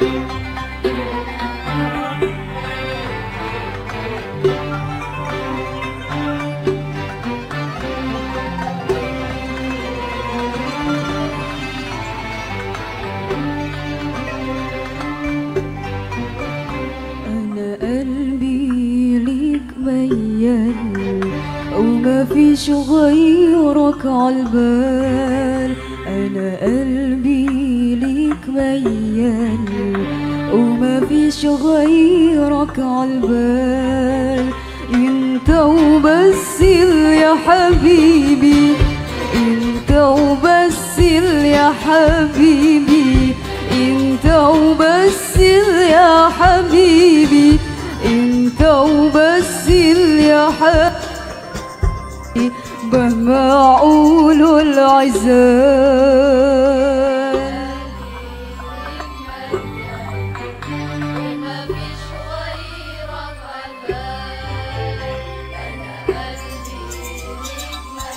أنا قلبي ليك ميال وما فيش غيرك عالبال أنا قلبي ليك ميال وما فيش غيرك عالبال انت وبس يا حبيبي انت وبس يا حبيبي انت وبس يا حبيبي انت وبس يا حبيبي مهما اقول العزال ما فيش غيرك عالبال أنا قلبي ليك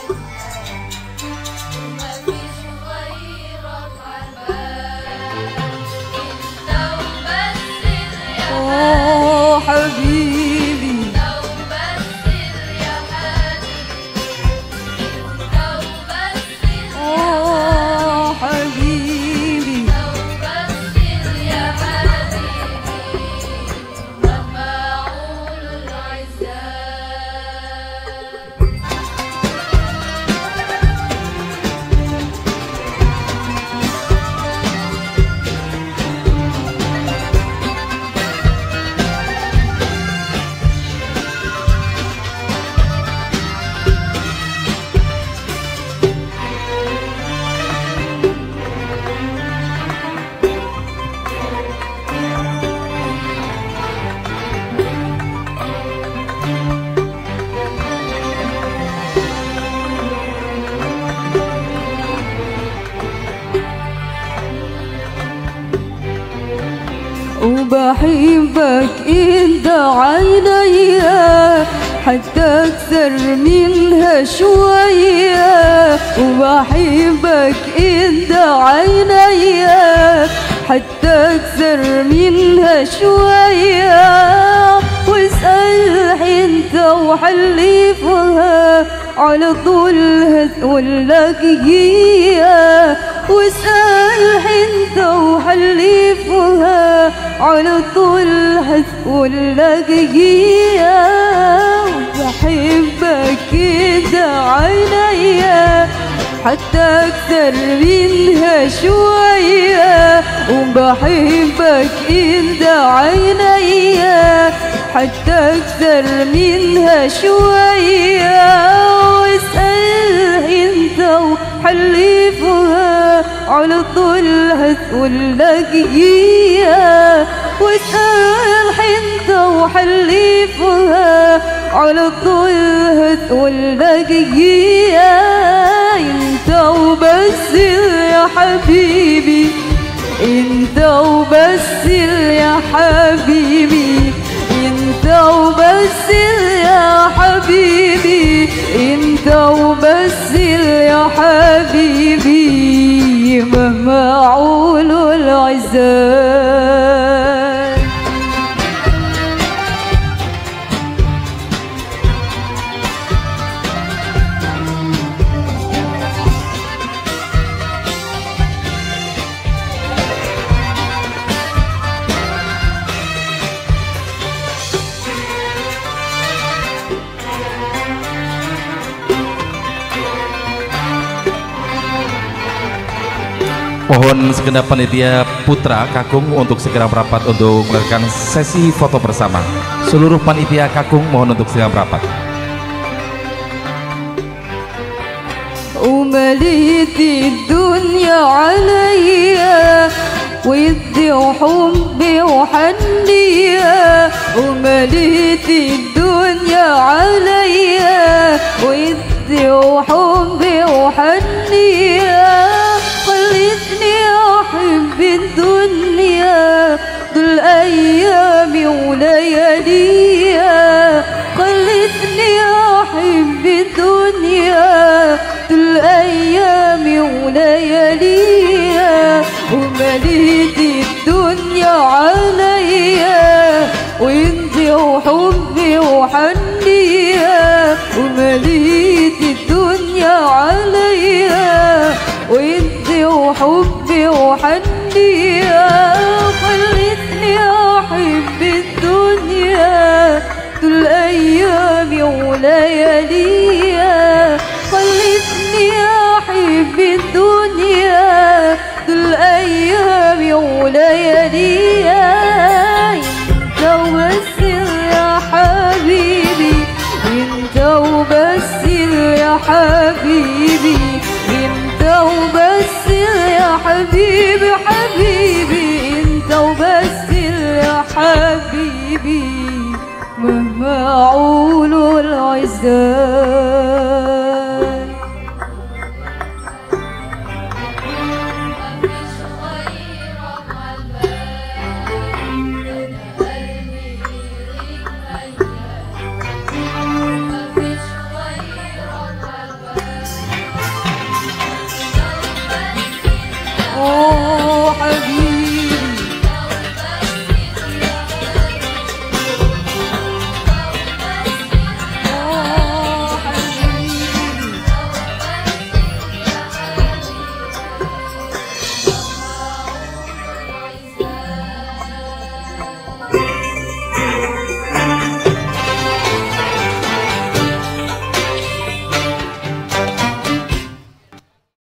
وما فيش غيرك عالبال أنت وبس يا اه حبيبي أنت وبس يا حبيبي أنت وبس اه حبيبي أنت وبس يا حبيبي مهما أقول العزال وبحبك انت عينيا حتى اكثر منها شوية وبحبك انت عينيا حتى اكثر منها شوية واسأل انت وحلفها على طول هتقول لك هي واسأل انت وحلفها على طول هتقول لك هي بحبك كده عينيا حتى اكتر منها شوية وبحبك انت عينيا حتى اكتر منها شوية واسأل انت وحلفها على طول هتقول لك هي واسأل انت وحلفها على طول هتقول لك هي انت وبس يا حبيبي انت وبس يا حبيبي انت وبس يا حبيبي انت وبس يا حبيبي مهما اقول العزال Mohon segenap panitia putra kakung untuk segera merapat untuk melakukan sesi foto bersama. Seluruh panitia kakung mohon untuk segera merapat. ومليت الدنيا عليا ودي وحبي وحنية ومليت الدنيا عليا ودي وحبي وحنية خلتني أحب الدنيا طول أيامي ولياليها خلتني أحب الدنيا طول أيامي ولياليها ومليت الدنيا حبيبي مفعول العزة